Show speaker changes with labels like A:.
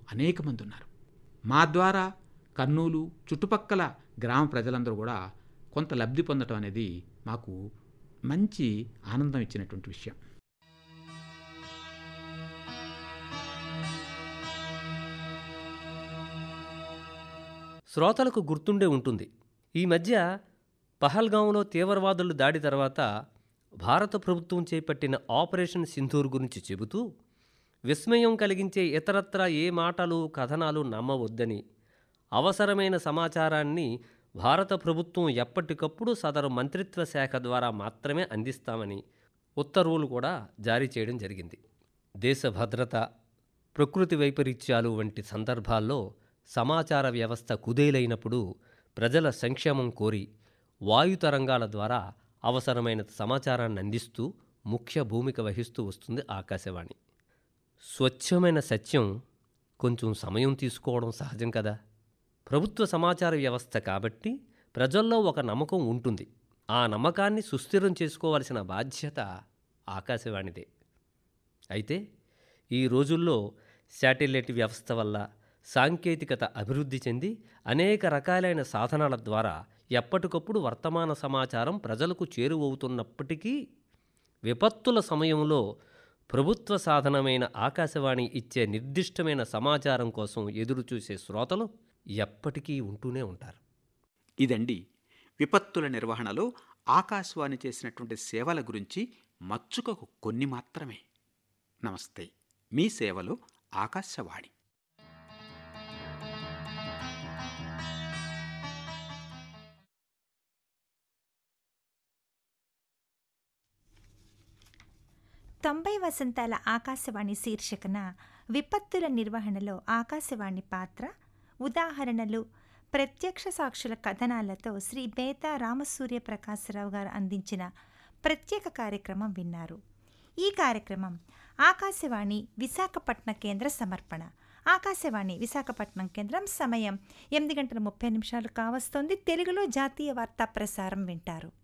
A: అనేక మంది ఉన్నారు మా ద్వారా కర్నూలు చుట్టుపక్కల గ్రామ ప్రజలందరూ కూడా కొంత లబ్ధి పొందటం అనేది మాకు మంచి ఆనందం ఇచ్చినటువంటి విషయం
B: శ్రోతలకు గుర్తుండే ఉంటుంది ఈ మధ్య పహల్గాంలో తీవ్రవాదులు దాడి తర్వాత భారత ప్రభుత్వం చేపట్టిన ఆపరేషన్ సింధూర్ గురించి చెబుతూ విస్మయం కలిగించే ఇతరత్రా ఏ మాటలు కథనాలు నమ్మవద్దని అవసరమైన సమాచారాన్ని భారత ప్రభుత్వం ఎప్పటికప్పుడు సదరు మంత్రిత్వ శాఖ ద్వారా మాత్రమే అందిస్తామని ఉత్తర్వులు కూడా జారీ చేయడం జరిగింది దేశ భద్రత ప్రకృతి వైపరీత్యాలు వంటి సందర్భాల్లో సమాచార వ్యవస్థ కుదేలైనప్పుడు ప్రజల సంక్షేమం కోరి వాయు తరంగాల ద్వారా అవసరమైన సమాచారాన్ని అందిస్తూ ముఖ్య భూమిక వహిస్తూ వస్తుంది ఆకాశవాణి స్వచ్ఛమైన సత్యం కొంచెం సమయం తీసుకోవడం సహజం కదా ప్రభుత్వ సమాచార వ్యవస్థ కాబట్టి ప్రజల్లో ఒక నమ్మకం ఉంటుంది ఆ నమ్మకాన్ని సుస్థిరం చేసుకోవాల్సిన బాధ్యత ఆకాశవాణిదే అయితే ఈ రోజుల్లో శాటిలైట్ వ్యవస్థ వల్ల సాంకేతికత అభివృద్ధి చెంది అనేక రకాలైన సాధనాల ద్వారా ఎప్పటికప్పుడు వర్తమాన సమాచారం ప్రజలకు చేరువవుతున్నప్పటికీ విపత్తుల సమయంలో ప్రభుత్వ సాధనమైన ఆకాశవాణి ఇచ్చే నిర్దిష్టమైన సమాచారం కోసం ఎదురుచూసే శ్రోతలు ఎప్పటికీ ఉంటూనే ఉంటారు
A: ఇదండి విపత్తుల నిర్వహణలో ఆకాశవాణి చేసినటువంటి సేవల గురించి మచ్చుకకు కొన్ని మాత్రమే నమస్తే మీ సేవలో ఆకాశవాణి
C: తొంభై వసంతాల ఆకాశవాణి శీర్షికన విపత్తుల నిర్వహణలో ఆకాశవాణి పాత్ర ఉదాహరణలు ప్రత్యక్ష సాక్షుల కథనాలతో శ్రీ బేతా రామసూర్య ప్రకాశరావు గారు అందించిన ప్రత్యేక కార్యక్రమం విన్నారు ఈ కార్యక్రమం ఆకాశవాణి విశాఖపట్నం కేంద్ర సమర్పణ ఆకాశవాణి విశాఖపట్నం కేంద్రం సమయం ఎనిమిది గంటల ముప్పై నిమిషాలు కావస్తోంది తెలుగులో జాతీయ వార్తా ప్రసారం వింటారు